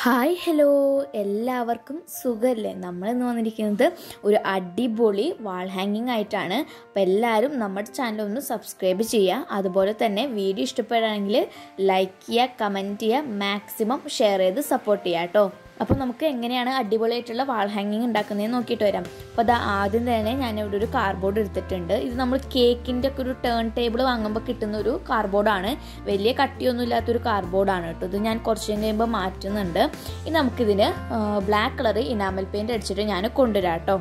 hi hello എല്ലാവർക്കും സുഖമല്ലേ നമ്മൾ ഇന്ന് വന്നിരിക്കുന്നത് ഒരു അടിപൊളി വാൾ ഹാങ്ങിങ് ആയിട്ടാണ് അപ്പോൾ എല്ലാവരും നമ്മുടെ ചാനൽ ഒന്ന് സബ്സ്ക്രൈബ് ചെയ്യുക അതുപോലെ തന്നെ വീഡിയോ ഇഷ്ടപ്പെടുകയാണെങ്കിൽ ലൈക്ക് ചെയ്യുക കമൻറ്റ് ചെയ്യുക മാക്സിമം ഷെയർ ചെയ്ത് സപ്പോർട്ട് ചെയ്യുക കേട്ടോ അപ്പോൾ നമുക്ക് എങ്ങനെയാണ് അടിപൊളിയായിട്ടുള്ള വാൾ ഹാങ്ങിങ് ഉണ്ടാക്കുന്നതെന്ന് നോക്കിയിട്ട് വരാം അപ്പോൾ അത് ആദ്യം തന്നെ ഞാനിവിടെ ഒരു കാർഡ്ബോർഡ് എടുത്തിട്ടുണ്ട് ഇത് നമ്മൾ കേക്കിൻ്റെ ഒക്കെ ഒരു ടേൺ ടേബിൾ വാങ്ങുമ്പോൾ കിട്ടുന്ന ഒരു കാർഡ്ബോർഡാണ് വലിയ കട്ടിയൊന്നും ഇല്ലാത്തൊരു കാർഡ്ബോർഡാണ് കേട്ടോ ഇത് ഞാൻ കുറച്ച് കഴിയുമ്പോൾ മാറ്റുന്നുണ്ട് ഇനി നമുക്കിതിന് ബ്ലാക്ക് കളർ ഇനാമൽ പെയിൻറ് അടിച്ചിട്ട് ഞാൻ കൊണ്ടുവരാം കേട്ടോ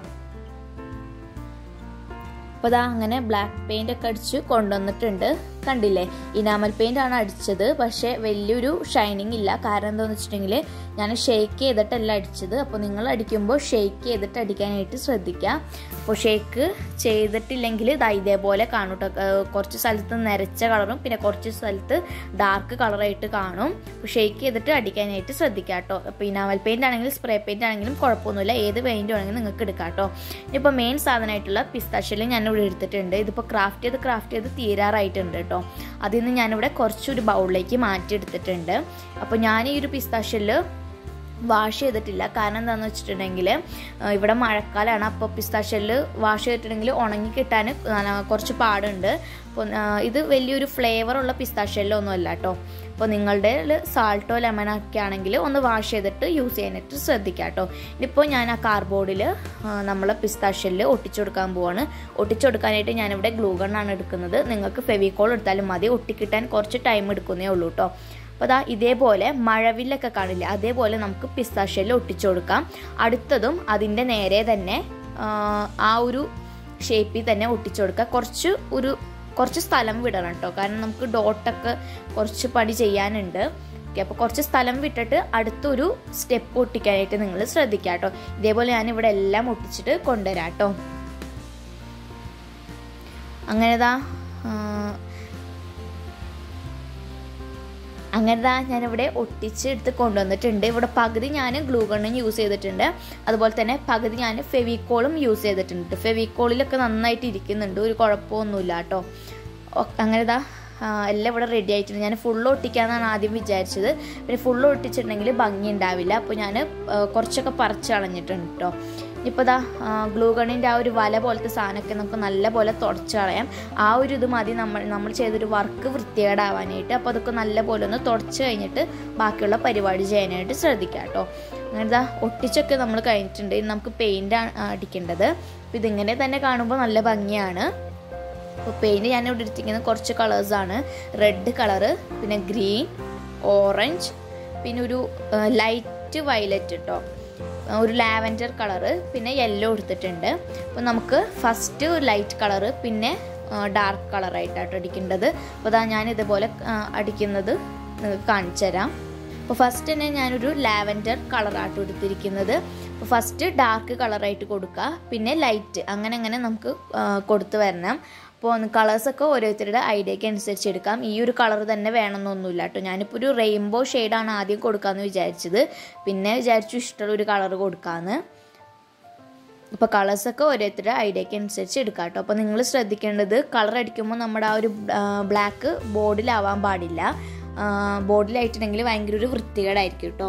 അപ്പോൾ ഇതാ അങ്ങനെ ബ്ലാക്ക് പെയിൻ്റ് ഒക്കെ അടിച്ച് കൊണ്ടുവന്നിട്ടുണ്ട് കണ്ടില്ലേ ഇനാമൽ പെയിൻ്റ് ആണ് അടിച്ചത് പക്ഷേ വലിയൊരു ഷൈനിങ് ഇല്ല കാരണം എന്താണെന്ന് വെച്ചിട്ടുണ്ടെങ്കിൽ ഞാൻ ഷെയ്ക്ക് ചെയ്തിട്ടല്ല അടിച്ചത് അപ്പോൾ നിങ്ങൾ അടിക്കുമ്പോൾ ഷെയ്ക്ക് ചെയ്തിട്ട് അടിക്കാനായിട്ട് ശ്രദ്ധിക്കുക അപ്പോൾ ഷെയ്ക്ക് ചെയ്തിട്ടില്ലെങ്കിൽ ഇതാ ഇതേപോലെ കാണും കേട്ടോ കുറച്ച് സ്ഥലത്ത് നിരച്ച കളറും പിന്നെ കുറച്ച് സ്ഥലത്ത് ഡാർക്ക് കളറായിട്ട് കാണും അപ്പോൾ ഷെയ്ക്ക് ചെയ്തിട്ട് അടിക്കാനായിട്ട് ശ്രദ്ധിക്കുക കേട്ടോ അപ്പോൾ ഇനാമൽ പെയിൻ്റ് ആണെങ്കിലും സ്പ്രേ പെയിൻ്റ് ആണെങ്കിലും കുഴപ്പമൊന്നുമില്ല ഏത് പെയിൻ്റ് ആണെങ്കിലും നിങ്ങൾക്ക് എടുക്കാം കേട്ടോ ഇനിയിപ്പോൾ മെയിൻ സാധനമായിട്ടുള്ള പിസ്താഷ്യലും ഞാൻ ഇവിടെ എടുത്തിട്ടുണ്ട് ഇതിപ്പോൾ ക്രാഫ്റ്റ് ചെയ്ത് ക്രാഫ്റ്റ് ചെയ്ത് തീരാറായിട്ടുണ്ട് കേട്ടോ അതിൽ നിന്ന് ഞാനിവിടെ കുറച്ചൊരു ബൗളിലേക്ക് മാറ്റിയെടുത്തിട്ടുണ്ട് അപ്പോൾ ഞാൻ ഈ ഒരു പിസ്താഷ്യല് വാഷ് ചെയ്തിട്ടില്ല കാരണം എന്താണെന്ന് വെച്ചിട്ടുണ്ടെങ്കിൽ ഇവിടെ മഴക്കാലമാണ് അപ്പോൾ പിസ്താഷ്യലിൽ വാഷ് ചെയ്തിട്ടുണ്ടെങ്കിൽ ഉണങ്ങി കിട്ടാൻ കുറച്ച് പാടുണ്ട് അപ്പോൾ ഇത് വലിയൊരു ഫ്ലേവറുള്ള പിസ്താഷ്യലൊന്നും അല്ല കേട്ടോ അപ്പോൾ നിങ്ങളുടെ സാൾട്ടോ ലെമൺ ഒക്കെ ആണെങ്കിൽ ഒന്ന് വാഷ് ചെയ്തിട്ട് യൂസ് ചെയ്യാനായിട്ട് ശ്രദ്ധിക്കുക കേട്ടോ ഇതിപ്പോൾ ഞാൻ ആ കാർബോർഡിൽ നമ്മൾ പിസ്താഷ്യലിൽ ഒട്ടിച്ചു കൊടുക്കാൻ പോവാണ് ഒട്ടിച്ചു കൊടുക്കാനായിട്ട് ഞാനിവിടെ ഗ്ലൂ ഗണ്ണാണ് എടുക്കുന്നത് നിങ്ങൾക്ക് ഫെവിക്കോൾ എടുത്താലും മതി ഒട്ടിക്കിട്ടാൻ കുറച്ച് ടൈം എടുക്കുന്നേ ഉള്ളൂ കേട്ടോ അപ്പോൾ അതാ ഇതേപോലെ മഴവില്ലൊക്കെ കാണില്ലേ അതേപോലെ നമുക്ക് പിസ്താഷ്യലിൽ ഒട്ടിച്ചു കൊടുക്കാം അടുത്തതും അതിൻ്റെ നേരെ തന്നെ ആ ഒരു ഷേപ്പിൽ തന്നെ ഒട്ടിച്ചു കൊടുക്കുക കുറച്ച് ഒരു കുറച്ച് സ്ഥലം വിടണം കേട്ടോ കാരണം നമുക്ക് ഡോട്ടൊക്കെ കുറച്ച് പണി ചെയ്യാനുണ്ട് ഓക്കെ അപ്പോൾ കുറച്ച് സ്ഥലം വിട്ടിട്ട് അടുത്തൊരു സ്റ്റെപ്പ് ഒട്ടിക്കാനായിട്ട് നിങ്ങൾ ശ്രദ്ധിക്കുക കേട്ടോ ഇതേപോലെ ഞാൻ ഇവിടെ എല്ലാം ഒട്ടിച്ചിട്ട് കൊണ്ടുവരാം കേട്ടോ അങ്ങനെതാ അങ്ങനെതാ ഞാനിവിടെ ഒട്ടിച്ച് എടുത്ത് കൊണ്ടുവന്നിട്ടുണ്ട് ഇവിടെ പകുതി ഞാൻ ഗ്ലൂ ഗണ്ണും യൂസ് ചെയ്തിട്ടുണ്ട് അതുപോലെ തന്നെ പകുതി ഞാൻ ഫെവിക്കോളും യൂസ് ചെയ്തിട്ടുണ്ട് ഫെവിക്കോളിലൊക്കെ നന്നായിട്ട് ഇരിക്കുന്നുണ്ട് ഒരു കുഴപ്പമൊന്നുമില്ല കേട്ടോ അങ്ങനെതാ എല്ലാം ഇവിടെ റെഡി ആയിട്ടുണ്ട് ഞാൻ ഫുള്ള് ഒട്ടിക്കാമെന്നാണ് ആദ്യം വിചാരിച്ചത് പിന്നെ ഫുള്ള് ഒട്ടിച്ചിട്ടുണ്ടെങ്കിൽ ഭംഗി ഉണ്ടാവില്ല അപ്പോൾ ഞാൻ കുറച്ചൊക്കെ പറിച്ച് കളഞ്ഞിട്ടുണ്ട് കേട്ടോ ഇപ്പോൾ ദാ ഗ്ലൂ ഗണ്ണിൻ്റെ ആ ഒരു വല പോലത്തെ സാധനമൊക്കെ നമുക്ക് നല്ല പോലെ തുടച്ച് കളയാം ആ ഒരു ഇത് മതി നമ്മൾ നമ്മൾ ചെയ്തൊരു വർക്ക് വൃത്തികേടാവാനായിട്ട് അപ്പോൾ അതൊക്കെ നല്ല പോലെ ഒന്ന് തുടച്ച് കഴിഞ്ഞിട്ട് ബാക്കിയുള്ള പരിപാടി ചെയ്യാനായിട്ട് ശ്രദ്ധിക്കുക കേട്ടോ അങ്ങനെ ഇതാ ഒട്ടിച്ചൊക്കെ നമ്മൾ കഴിഞ്ഞിട്ടുണ്ട് ഇനി നമുക്ക് പെയിൻ്റ് അടിക്കേണ്ടത് അപ്പോൾ ഇതിങ്ങനെ തന്നെ കാണുമ്പോൾ നല്ല ഭംഗിയാണ് അപ്പോൾ പെയിൻറ്റ് ഞാൻ ഇവിടെ എടുത്തിരിക്കുന്നത് കുറച്ച് കളേഴ്സാണ് റെഡ് കളറ് പിന്നെ ഗ്രീൻ ഓറഞ്ച് പിന്നെ ഒരു ലൈറ്റ് വയലറ്റ് കേട്ടോ ഒരു ലാവൻഡർ കളറ് പിന്നെ യെല്ലോ എടുത്തിട്ടുണ്ട് അപ്പോൾ നമുക്ക് ഫസ്റ്റ് ലൈറ്റ് കളറ് പിന്നെ ഡാർക്ക് കളറായിട്ടാണ് അടിക്കേണ്ടത് അപ്പോൾ അതാ ഞാൻ ഇതുപോലെ അടിക്കുന്നത് നിങ്ങൾക്ക് കാണിച്ചു തരാം അപ്പോൾ ഫസ്റ്റ് തന്നെ ഞാനൊരു ലാവൻഡർ കളറായിട്ട് എടുത്തിരിക്കുന്നത് അപ്പോൾ ഫസ്റ്റ് ഡാർക്ക് കളറായിട്ട് കൊടുക്കുക പിന്നെ ലൈറ്റ് അങ്ങനെ അങ്ങനെ നമുക്ക് കൊടുത്തു വരണം അപ്പോൾ കളേഴ്സൊക്കെ ഓരോരുത്തരുടെ ഐഡിയയ്ക്ക് അനുസരിച്ച് എടുക്കാം ഈ ഒരു കളർ തന്നെ വേണമെന്നൊന്നുമില്ല കേട്ടോ ഞാനിപ്പോൾ ഒരു റെയിൻബോ ഷെയ്ഡാണ് ആദ്യം കൊടുക്കാമെന്ന് വിചാരിച്ചത് പിന്നെ വിചാരിച്ചു ഇഷ്ടമുള്ള ഒരു കളർ കൊടുക്കാമെന്ന് ഇപ്പോൾ കളേഴ്സൊക്കെ ഓരോരുത്തരുടെ ഐഡിയയ്ക്ക് അനുസരിച്ച് എടുക്കാം കേട്ടോ അപ്പോൾ നിങ്ങൾ ശ്രദ്ധിക്കേണ്ടത് കളർ അടിക്കുമ്പോൾ നമ്മുടെ ആ ഒരു ബ്ലാക്ക് ബോർഡിലാവാൻ പാടില്ല ബോർഡിലായിട്ടുണ്ടെങ്കിൽ ഭയങ്കര ഒരു വൃത്തികേടായിരിക്കും കേട്ടോ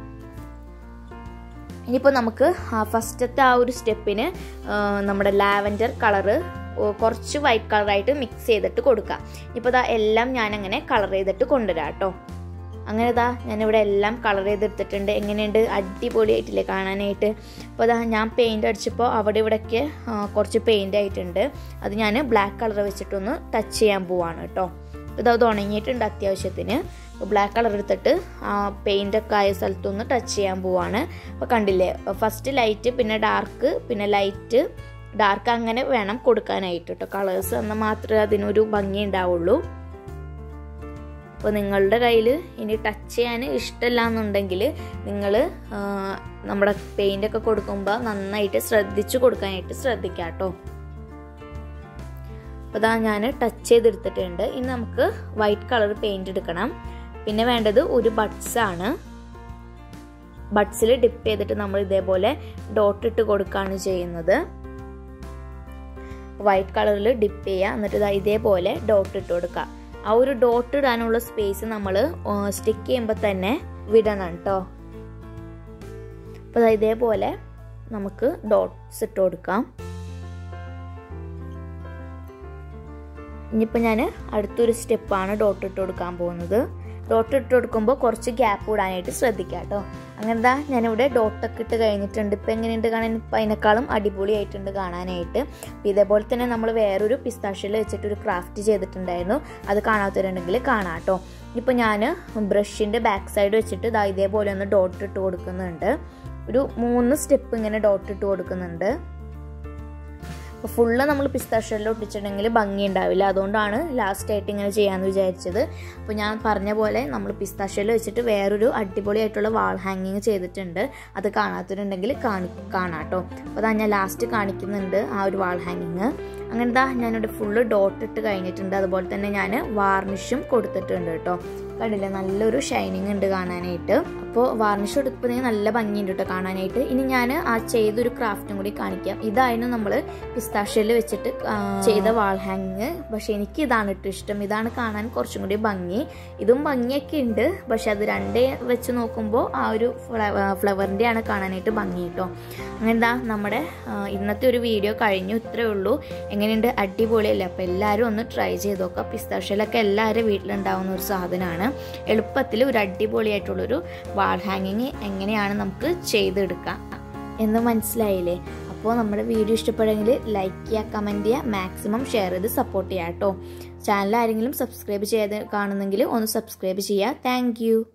ഇനിയിപ്പോൾ നമുക്ക് ഫസ്റ്റത്തെ ആ ഒരു സ്റ്റെപ്പിന് നമ്മുടെ ലാവൻഡർ കളറ് കുറച്ച് വൈറ്റ് കളറായിട്ട് മിക്സ് ചെയ്തിട്ട് കൊടുക്കുക ഇപ്പോൾ ഇതാ എല്ലാം ഞാനങ്ങനെ കളർ ചെയ്തിട്ട് കൊണ്ടുവരാം കേട്ടോ അങ്ങനെ ഇതാ ഞാനിവിടെ എല്ലാം കളർ ചെയ്തെടുത്തിട്ടുണ്ട് എങ്ങനെയുണ്ട് അടിപൊളിയായിട്ടില്ലേ കാണാനായിട്ട് അപ്പോൾ അതാ ഞാൻ പെയിൻറ് അടിച്ചപ്പോൾ അവിടെ ഇവിടെയൊക്കെ കുറച്ച് പെയിൻ്റ് ആയിട്ടുണ്ട് അത് ഞാൻ ബ്ലാക്ക് കളർ വെച്ചിട്ടൊന്ന് ടച്ച് ചെയ്യാൻ പോവാണ് കേട്ടോ ഇത് അത് ഉണങ്ങിയിട്ടുണ്ട് അത്യാവശ്യത്തിന് ബ്ലാക്ക് കളർ എടുത്തിട്ട് ആ പെയിൻ്റൊക്കെ ആയ സ്ഥലത്തൊന്ന് ടച്ച് ചെയ്യാൻ പോവാണ് അപ്പോൾ കണ്ടില്ലേ ഫസ്റ്റ് ലൈറ്റ് പിന്നെ ഡാർക്ക് പിന്നെ ലൈറ്റ് ഡാർക്ക് അങ്ങനെ വേണം കൊടുക്കാനായിട്ട് കേട്ടോ കളേഴ്സ് എന്നാൽ മാത്രമേ അതിനൊരു ഭംഗി ഉണ്ടാവുള്ളൂ അപ്പോൾ നിങ്ങളുടെ കയ്യിൽ ഇനി ടച്ച് ചെയ്യാൻ ഇഷ്ടമില്ല എന്നുണ്ടെങ്കിൽ നിങ്ങൾ നമ്മുടെ പെയിൻ്റൊക്കെ കൊടുക്കുമ്പോൾ നന്നായിട്ട് ശ്രദ്ധിച്ചു കൊടുക്കാനായിട്ട് ശ്രദ്ധിക്കുക കേട്ടോ അപ്പോൾ ഇതാ ഞാൻ ടച്ച് ചെയ്തെടുത്തിട്ടുണ്ട് ഇനി നമുക്ക് വൈറ്റ് കളർ പെയിൻറ് എടുക്കണം പിന്നെ വേണ്ടത് ഒരു ബഡ്സ് ആണ് ബഡ്സിൽ ഡിപ്പ് ചെയ്തിട്ട് നമ്മൾ ഇതേപോലെ ഡോട്ട് ഇട്ട് കൊടുക്കുകയാണ് ചെയ്യുന്നത് വൈറ്റ് കളറിൽ ഡിപ്പ് ചെയ്യുക എന്നിട്ട് ഇതാ ഇതേപോലെ ഡോട്ട് ഇട്ട് കൊടുക്കുക ആ ഒരു ഡോട്ട് ഇടാനുള്ള സ്പേസ് നമ്മൾ സ്റ്റിക്ക് ചെയ്യുമ്പോൾ തന്നെ വിടണം കേട്ടോ അപ്പോൾ ഇതേപോലെ നമുക്ക് ഡോട്ട്സ് ഇട്ട് കൊടുക്കാം ഇനിയിപ്പോൾ ഞാൻ അടുത്തൊരു സ്റ്റെപ്പാണ് ഡോട്ട് ഇട്ട് കൊടുക്കാൻ പോകുന്നത് ഡോട്ട് ഇട്ട് കൊടുക്കുമ്പോൾ കുറച്ച് ഗ്യാപ്പ് ഇടാനായിട്ട് ശ്രദ്ധിക്കുക കേട്ടോ അങ്ങനെന്താ ഞാനിവിടെ ഡോട്ടൊക്കെ ഇട്ട് കഴിഞ്ഞിട്ടുണ്ട് ഇപ്പം എങ്ങനെയുണ്ട് കാണാൻ ഇപ്പം അതിനേക്കാളും അടിപൊളിയായിട്ടുണ്ട് കാണാനായിട്ട് അപ്പം ഇതേപോലെ തന്നെ നമ്മൾ വേറൊരു പിസ്താഷ്യൽ വെച്ചിട്ട് ഒരു ക്രാഫ്റ്റ് ചെയ്തിട്ടുണ്ടായിരുന്നു അത് കാണാത്തവരുണ്ടെങ്കിൽ കാണാം കേട്ടോ ഇപ്പം ഞാൻ ബ്രഷിൻ്റെ ബാക്ക് സൈഡ് വെച്ചിട്ട് ഇതാ ഇതേപോലെ ഒന്ന് ഡോട്ട് ഇട്ട് കൊടുക്കുന്നുണ്ട് ഒരു മൂന്ന് സ്റ്റെപ്പ് ഇങ്ങനെ ഡോട്ട് ഇട്ട് കൊടുക്കുന്നുണ്ട് അപ്പോൾ ഫുള്ള് നമ്മൾ പിസ്താഷ്യലിൽ ഒട്ടിച്ചിട്ടുണ്ടെങ്കിൽ ഭംഗി ഉണ്ടാവില്ല അതുകൊണ്ടാണ് ലാസ്റ്റ് ആയിട്ട് ഇങ്ങനെ ചെയ്യാമെന്ന് വിചാരിച്ചത് അപ്പോൾ ഞാൻ പറഞ്ഞ പോലെ നമ്മൾ പിസ്താഷ്യലിൽ വെച്ചിട്ട് വേറൊരു അടിപൊളിയായിട്ടുള്ള വാൾ ഹാങ്ങിങ് ചെയ്തിട്ടുണ്ട് അത് കാണാത്തവരുണ്ടെങ്കിൽ കാണി കാണാം കേട്ടോ അപ്പോൾ അതാ ഞാൻ ലാസ്റ്റ് കാണിക്കുന്നുണ്ട് ആ ഒരു വാൾ ഹാങ്ങിങ് അങ്ങനത്തെ ഞാനിവിടെ ഫുള്ള് ഡോട്ട് ഇട്ട് കഴിഞ്ഞിട്ടുണ്ട് അതുപോലെ തന്നെ ഞാൻ വാർണിഷും കൊടുത്തിട്ടുണ്ട് കേട്ടോ കണ്ടില്ലേ നല്ലൊരു ഷൈനിങ് ഉണ്ട് കാണാനായിട്ട് അപ്പോൾ വാർണിഷ് കൊടുക്കുമ്പോൾ നല്ല ഭംഗിയുണ്ട് കേട്ടോ കാണാനായിട്ട് ഇനി ഞാൻ ആ ചെയ്തൊരു ക്രാഫ്റ്റും കൂടി കാണിക്കാം ഇതായിരുന്നു നമ്മൾ പിസ്താഷ്യയിൽ വെച്ചിട്ട് ചെയ്ത വാൾ ഹാങ്ങിങ് പക്ഷെ എനിക്ക് ഇതാണ് ഇട്ട് ഇഷ്ടം ഇതാണ് കാണാൻ കുറച്ചും കൂടി ഭംഗി ഇതും ഭംഗിയൊക്കെ ഉണ്ട് പക്ഷെ അത് രണ്ടേ വെച്ച് നോക്കുമ്പോൾ ആ ഒരു ഫ്ലവറിൻ്റെ ആണ് കാണാനായിട്ട് ഭംഗി കേട്ടോ അങ്ങനെന്താ നമ്മുടെ ഇന്നത്തെ ഒരു വീഡിയോ കഴിഞ്ഞു ഇത്രേ ഉള്ളൂ എങ്ങനെയുണ്ട് അടിപൊളിയല്ലേ അപ്പോൾ എല്ലാവരും ഒന്ന് ട്രൈ ചെയ്ത് നോക്കുക പിസ്താഷ്യലൊക്കെ എല്ലാവരും വീട്ടിലുണ്ടാവുന്ന ഒരു സാധനമാണ് എളുപ്പത്തിൽ ഒരു അടിപൊളിയായിട്ടുള്ളൊരു വാൾ ഹാങ്ങിങ് എങ്ങനെയാണ് നമുക്ക് ചെയ്തെടുക്കാം എന്ന് മനസ്സിലായില്ലേ അപ്പോൾ നമ്മുടെ വീഡിയോ ഇഷ്ടപ്പെടുമെങ്കിൽ ലൈക്ക് ചെയ്യുക കമൻറ്റ് ചെയ്യുക മാക്സിമം ഷെയർ ചെയ്ത് സപ്പോർട്ട് ചെയ്യുക കേട്ടോ ചാനൽ ആരെങ്കിലും സബ്സ്ക്രൈബ് ചെയ്യാതെ കാണുന്നെങ്കിൽ ഒന്ന് സബ്സ്ക്രൈബ് ചെയ്യുക താങ്ക്